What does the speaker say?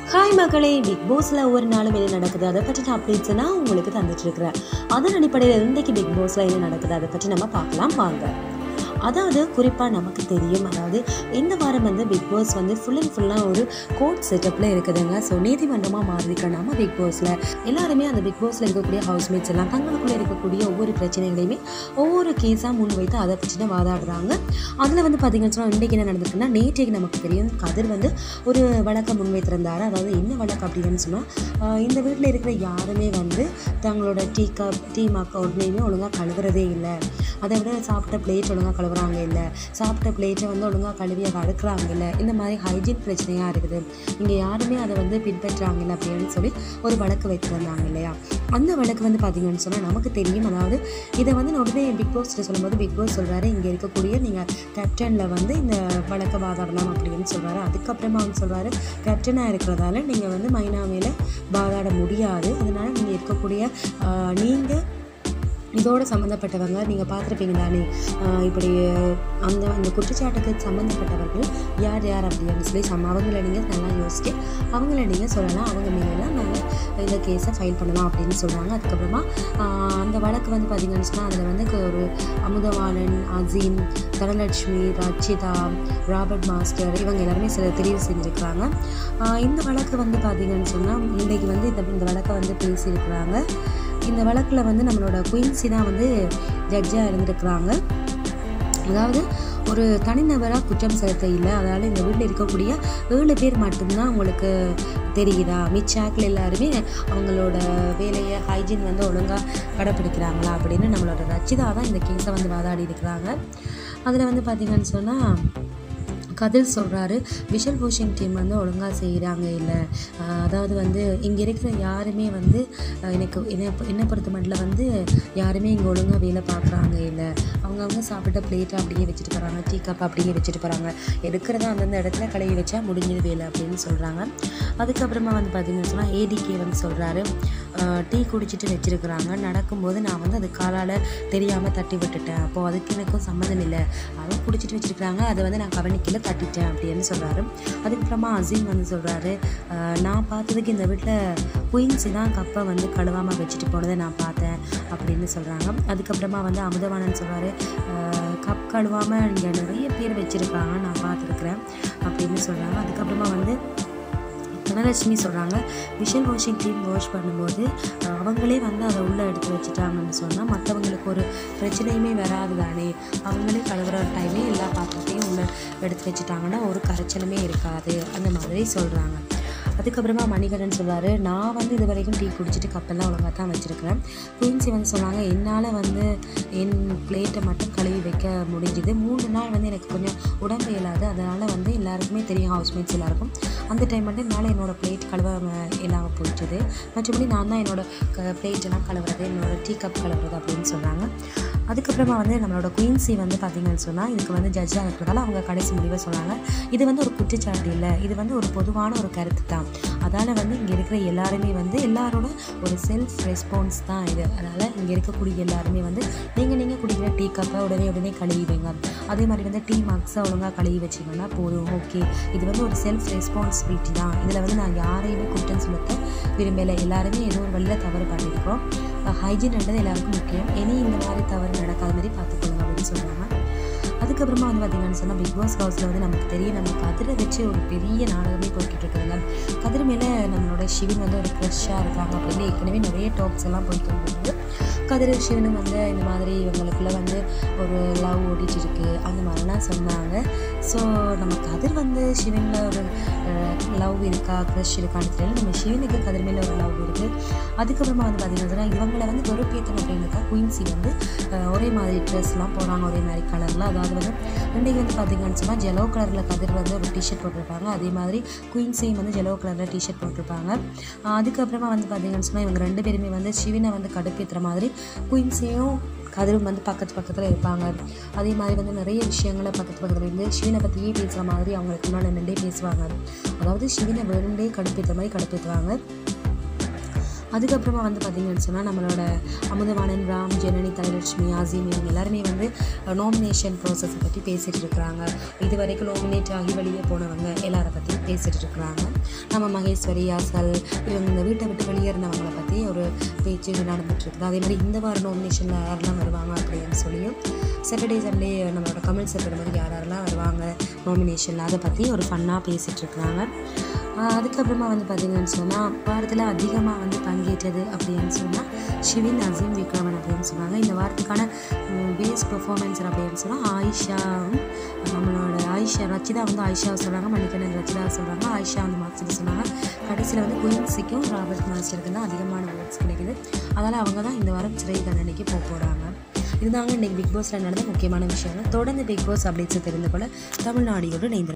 hi மக்களே big பாஸில் ஒவ்வொரு நாளும் என்ன நடக்குது அதை பற்றின அப்டேட்ஸ் நான் உங்களுக்கு தந்துட்டு இருக்கிறேன் அதன் அடிப்படையில் இன்றைக்கு பிக் பாஸில் என்ன நடக்குது அதை பற்றி நம்ம பார்க்கலாம் வாங்க அதாவது குறிப்பாக நமக்கு தெரியும் அதாவது இந்த வாரம் வந்து பிக் பாஸ் வந்து ஃபுல் அண்ட் ஃபுல்லாக ஒரு கோர்ட் செட்டப்பில் இருக்குதுங்க ஸோ நீதிமன்றமாக மாறியிருக்க நம்ம பிக் பாஸில் எல்லாருமே அந்த பிக் பாஸில் இருக்கக்கூடிய ஹவுஸ்மேட்ஸ் எல்லாம் தங்களுக்குள்ளே இருக்கக்கூடிய ஒவ்வொரு பிரச்சனைகளையுமே ஒவ்வொரு கேஸாக முன்வைத்து அதை பற்றின வாதாடுறாங்க அதில் வந்து பார்த்தீங்கன்னு சொன்னால் இன்றைக்கு என்ன நடந்திருக்குன்னா நேற்றைக்கு நமக்கு தெரியும் கதிர் வந்து ஒரு வழக்கை முன்வைத்திருந்தார் அதாவது என்ன வழக்கு அப்படின்னு சொன்னால் இந்த வீட்டில் இருக்கிற யாருமே வந்து தங்களோட டீ கப் டீ மக்க உடனேயுமே ஒழுங்காக கழுவுறதே இல்லை அதை விட சாப்பிட்ட பிளேட் ஒழுங்காக கழுவுறாங்க இல்லை சாப்பிட்ட பிளேட்டை வந்து ஒழுங்காக கழுவி அதை அடுக்குறாங்க இல்லை இந்த மாதிரி ஹைஜீன் பிரச்சனையாக இருக்குது இங்கே யாருமே அதை வந்து பின்பற்றாங்க இல்லை அப்படின்னு சொல்லி ஒரு வழக்கு வைத்திருந்தாங்க இல்லையா அந்த வழக்கு வந்து பார்த்தீங்கன்னு சொன்னால் நமக்கு தெரியும் அதாவது இதை வந்து நான் உடனே பிக் பாஸ்ட்டு சொல்லும்போது பிக் பாஸ் சொல்கிறாரு இங்கே இருக்கக்கூடிய நீங்கள் கேப்டனில் வந்து இந்த வழக்கை வாதாடலாம் அப்படின்னு சொல்கிறாரு அதுக்கப்புறமா வந்து சொல்கிறாரு கேப்டனாக இருக்கிறதால நீங்கள் வந்து மைனா மேலே வாதாட முடியாது அதனால் நீங்கள் இருக்கக்கூடிய நீங்கள் இதோட சம்மந்தப்பட்டவங்க நீங்கள் பார்த்துருப்பீங்க தானே ஆஹ் இப்படி அந்த அந்த குற்றச்சாட்டுக்கு சம்மந்தப்பட்டவர்கள் யார் யார் அப்படின்னு சொல்லி சம அவங்கள நீங்கள் நல்லா யோசிச்சு அவங்கள நீங்கள் சொல்லலாம் அவங்க மேலாம் நாங்கள் இந்த கேஸை ஃபைல் பண்ணலாம் அப்படின்னு சொல்கிறாங்க அதுக்கப்புறமா ஆஹ் அந்த வழக்கு வந்து பார்த்தீங்கன்னு சொன்னால் அதில் வந்து ஒரு அமுதவாணன் அசீம் தனலட்சுமி ரச்சிதா ராபர்ட் மாஸ்டர் இவங்க எல்லாருமே சில தெரிவு செஞ்சுருக்கிறாங்க ஆஹ் இந்த வழக்கு வந்து பார்த்தீங்கன்னு சொன்னால் இன்றைக்கு வந்து இந்த இந்த வழக்கை வந்து பேசியிருக்கிறாங்க இந்த வழக்கில் வந்து நம்மளோட குயின்சி தான் வந்து ஜட்ஜாக இருந்திருக்கிறாங்க அதாவது ஒரு தனிநபராக குற்றம் செலுத்த இல்லை அதனால் இந்த வீட்டில் இருக்கக்கூடிய ஏழு பேர் மட்டும்தான் உங்களுக்கு தெரியுதா மிச்சாக்கள் எல்லாருமே அவங்களோட வேலையை ஹைஜீன் வந்து ஒழுங்காக கடைப்பிடிக்கிறாங்களா அப்படின்னு நம்மளோட ரச்சிதா தான் இந்த கேஸை வந்து வாதாடி இருக்கிறாங்க அதில் வந்து பார்த்திங்கன்னு சொன்னால் கதில் சொல்கிறாரு விஷல் வாஷிங் டீம் வந்து ஒழுங்காக செய்கிறாங்க இல்லை அதாவது வந்து இங்கே இருக்கிற யாருமே வந்து அஹ், எனக்கு என்ன என்னை பொறுத்த மட்டும் வந்து யாருமே இங்கே ஒழுங்காக வேலை பார்க்குறாங்க இல்லை அவங்கவுங்க சாப்பிட்ட பிளேட்டை அப்படியே வச்சுட்டு போகிறாங்க டீ கப் அப்படியே வச்சுட்டு போகிறாங்க எடுக்கிறத அந்தந்த இடத்துல கழுவி வச்சா முடிஞ்சது வேலை அப்படின்னு சொல்கிறாங்க அதுக்கப்புறமா வந்து பார்த்தீங்கன்னு சொன்னால் ஏடிகே வந்து சொல்கிறாரு டீ குடிச்சிட்டு வச்சுருக்குறாங்க நடக்கும்போது நான் வந்து அது காலால் தெரியாமல் தட்டி விட்டுட்டேன் அப்போது அதுக்கு எனக்கும் சம்மந்தம் இல்லை அவன் குடிச்சிட்டு வச்சுருக்காங்க அதை வந்து நான் கவனிக்கல தட்டிட்டேன் அப்படின்னு சொல்கிறாரு அதுக்கப்புறமா அசீம் வந்து சொல்கிறாரு நான் பார்த்ததுக்கு இந்த வீட்டில் குயின்ஸு தான் கப்பை வந்து கழுவாமல் வச்சுட்டு போனதை நான் பார்த்தேன் அப்படின்னு சொல்கிறாங்க அதுக்கப்புறமா வந்து அமுதவாணன் சொல்கிறாரு கப் கழுவாமல் இங்கே நிறைய பேர் வச்சுருக்காங்க நான் பார்த்துருக்குறேன் அப்படின்னு சொல்கிறாங்க அதுக்கப்புறமா வந்து தனலட்சுமி சொல்கிறாங்க விஷல் வாஷிங் டீம் வாஷ் பண்ணும்போது அஹ், அவங்களே வந்து அதை உள்ளே எடுத்து வச்சுட்டாங்கன்னு சொன்னால் மற்றவங்களுக்கு ஒரு பிரச்சனையுமே வராது தானே அவங்களே கழுவுற டைமே எல்லா பாத்திரத்தையும் உள்ளே எடுத்து வச்சுட்டாங்கன்னா ஒரு கரைச்சலுமே இருக்காது அந்த மாதிரி சொல்கிறாங்க அதுக்கப்புறமா மணிகண்டன் சொல்றாரு நான் வந்து இது வரைக்கும் டீ குடிச்சிட்டு கப்பெல்லாம் ஒழுங்காக தான் வச்சுருக்கிறேன் குயின்சி வந்து சொன்னாங்க என்னால் வந்து என் பிளேட்டை மட்டும் கழுவி வைக்க முடிஞ்சுது மூணு நாள் வந்து எனக்கு கொஞ்சம் உடம்பு இயலாது அதனால் வந்து எல்லாருக்குமே தெரியும் ஹவுஸ்மேட்ஸ் எல்லாருக்கும் அந்த டைம் வந்து என்னால் என்னோட பிளேட் கழுவ இல்லாமல் போயிடுச்சுது மற்றபடி நான் தான் என்னோட க பிளேட்டெல்லாம் கழுவுறது என்னோட டீ கப் கழுவுறது அப்படின்னு சொல்கிறாங்க அதுக்கப்புறமா வந்து நம்மளோட குயின்சி வந்து பார்த்தீங்கன்னு சொன்னால் இதுக்கு வந்து ஜட்ஜாக இருக்கிறதால அவங்க கடைசி முடிவை சொன்னாங்க இது வந்து ஒரு குற்றச்சாட்டு இல்லை இது வந்து ஒரு பொதுவான ஒரு கருத்து தான் அதால் வந்து இங்கே இருக்கிற எல்லாருமே வந்து எல்லாரோட ஒரு செல்ஃப் ரெஸ்பான்ஸ் தான் இது அதனால் இங்கே இருக்கக்கூடிய எல்லாருமே வந்து நீங்கள் நீங்கள் குடிக்கிற டீ கப்பை உடனே உடனே கழுவி வைங்க அதே மாதிரி வந்து டீ மார்க்ஸை ஒழுங்காக கழுவி வச்சிங்கன்னா போதும் ஓகே இது வந்து ஒரு செல்ஃப் ரெஸ்பான்சிபிலிட்டி தான் இதில் வந்து நான் யாரையுமே குற்றம் சுமத்த விரும்பலை எல்லாருமே ஏதோ ஒரு வழியில் தவறு பண்ணியிருக்கோம் ஹைஜீன்ன்றது எல்லாருக்கும் முக்கியம் இனி இந்த மாதிரி தவறு நடக்காத மாதிரி பார்த்துக்கொள்ளுங்க அப்படின்னு சொல்கிறாங்க அதுக்கப்புறமா வந்து பார்த்தீங்கன்னு சொன்னால் பிக் பாஸ் ஹவுஸில் வந்து நமக்கு தெரியும் நம்ம கதிரை வச்சு ஒரு பெரிய நாடகமே போய்கிட்டு இருக்குதுங்க கதிர் மேலே நம்மளோட சிவன் வந்து ஒரு க்ரஷ்ஷாக இருக்காங்க அப்படின்னு ஏற்கனவே நிறைய டாக்ஸ் எல்லாம் போயிட்டு இருந்தது கதிர் சிவனும் வந்து இந்த மாதிரி இவங்களுக்குள்ள வந்து ஒரு லவ் ஓடிட்டு இருக்கு அந்த மாதிரிலாம் சொன்னாங்க ஸோ நம்ம கதிர் வந்து சிவனில் ஒரு லவ் இருக்கா க்ரஷ் இருக்கான்னு தெரியல நம்ம சிவனுக்கு கதிர் மேலே ஒரு லவ் இருக்குது அதுக்கப்புறமா வந்து பார்த்தீங்கன்னா இவங்களை வந்து வெறுப்பேற்றணும் அப்படின்னாக்கா குயின்சி வந்து அஹ், ஒரே மாதிரி ட்ரெஸ்லாம் போடுறாங்க ஒரே மாதிரி கலரில் அதாவது வந்து இன்றைக்கி வந்து பார்த்தீங்கன்னு சொன்னால் ஜெலோ கலரில் கதிர் வந்து ஒரு டிஷர்ட் போட்டிருப்பாங்க அதே மாதிரி குயின்ஸையும் வந்து ஜெலோ கலரில் டிஷர்ட் போட்டிருப்பாங்க அஹ், அதுக்கப்புறமா வந்து பார்த்தீங்கன்னு சொன்னால் இவங்க ரெண்டு பேருமே வந்து சிவனை வந்து கடுப்பேற்றுற மாதிரி குயின்ஸையும் கதிரும் வந்து பக்கத்து பக்கத்தில் இருப்பாங்க அதே மாதிரி வந்து நிறைய விஷயங்களை பக்கத்து பக்கத்தில் இருந்து சிவனை பற்றியே பேசுகிற மாதிரி அவங்களுக்கு முன்னாடி நின்றே பேசுவாங்க அதாவது சிவனை வேணுண்டே கடுப்பேற்றுற மாதிரி கடுப்பேற்றுவாங்க அதுக்கப்புறமா வந்து பார்த்திங்கன்னு சொன்னால் நம்மளோட அமுதவாணன் ராம் ஜனனி தனலட்சுமி ஆசிம் இவங்க எல்லாருமே வந்து நாமினேஷன் ப்ராசஸை பற்றி பேசிகிட்டு இருக்கிறாங்க இது வரைக்கும் நாமினேட் ஆகி வெளியே போனவங்க எல்லாரை பற்றி பேசிகிட்டு இருக்கிறாங்க நம்ம மகேஸ்வரி யாசல் இவங்க இந்த வீட்டை விட்டு வெளியேறினவங்களை பற்றி ஒரு பேச்சு நடந்துட்டுருக்குது அதே மாதிரி இந்த வாரம் நாமினேஷனில் யாரெல்லாம் வருவாங்க அப்படின்னு சொல்லியும் சாட்டர்டே சண்டே நம்மளோட கமல் சார் மாதிரி யார் யாரெல்லாம் வருவாங்க நாமினேஷனில் அதை பற்றி ஒரு ஃபன்னாக பேசிகிட்ருக்குறாங்க அதுக்கப்புறமா வந்து பார்த்திங்கன்னு சொன்னால் வாரத்தில் அதிகமாக வந்து பங்கேற்றது அப்படின்னு சொன்னால் ஷிவின் அசீம் விக்ரமன் அப்படின்னு சொன்னாங்க இந்த வாரத்துக்கான பேஸ் பெர்ஃபார்மன்ஸ் அப்படின்னு சொன்னால் ஆயிஷாவும் நம்மளோட ஆயிஷா ரச்சிதா வந்து ஆயிஷாவை சொல்கிறாங்க மணிக்கணன் ரச்சிதா சொல்கிறாங்க ஆயிஷா வந்து மார்க்ஸ் சொன்னாங்க கடைசியில் வந்து குயின்ஸிக்கும் ராபர்ட் மாஸ்டருக்கு தான் அதிகமான வேர்ட்ஸ் கிடைக்குது அதனால் அவங்க தான் இந்த வாரம் சிறை தண்டனைக்கு போக போகிறாங்க இதுதாங்க இன்றைக்கி பிக் பாஸில் நடந்த முக்கியமான விஷயங்கள் தொடர்ந்து பிக் பாஸ் அப்டேட்ஸை தெரிந்து கொள்ள தமிழ்நாடியோடு இணைந்து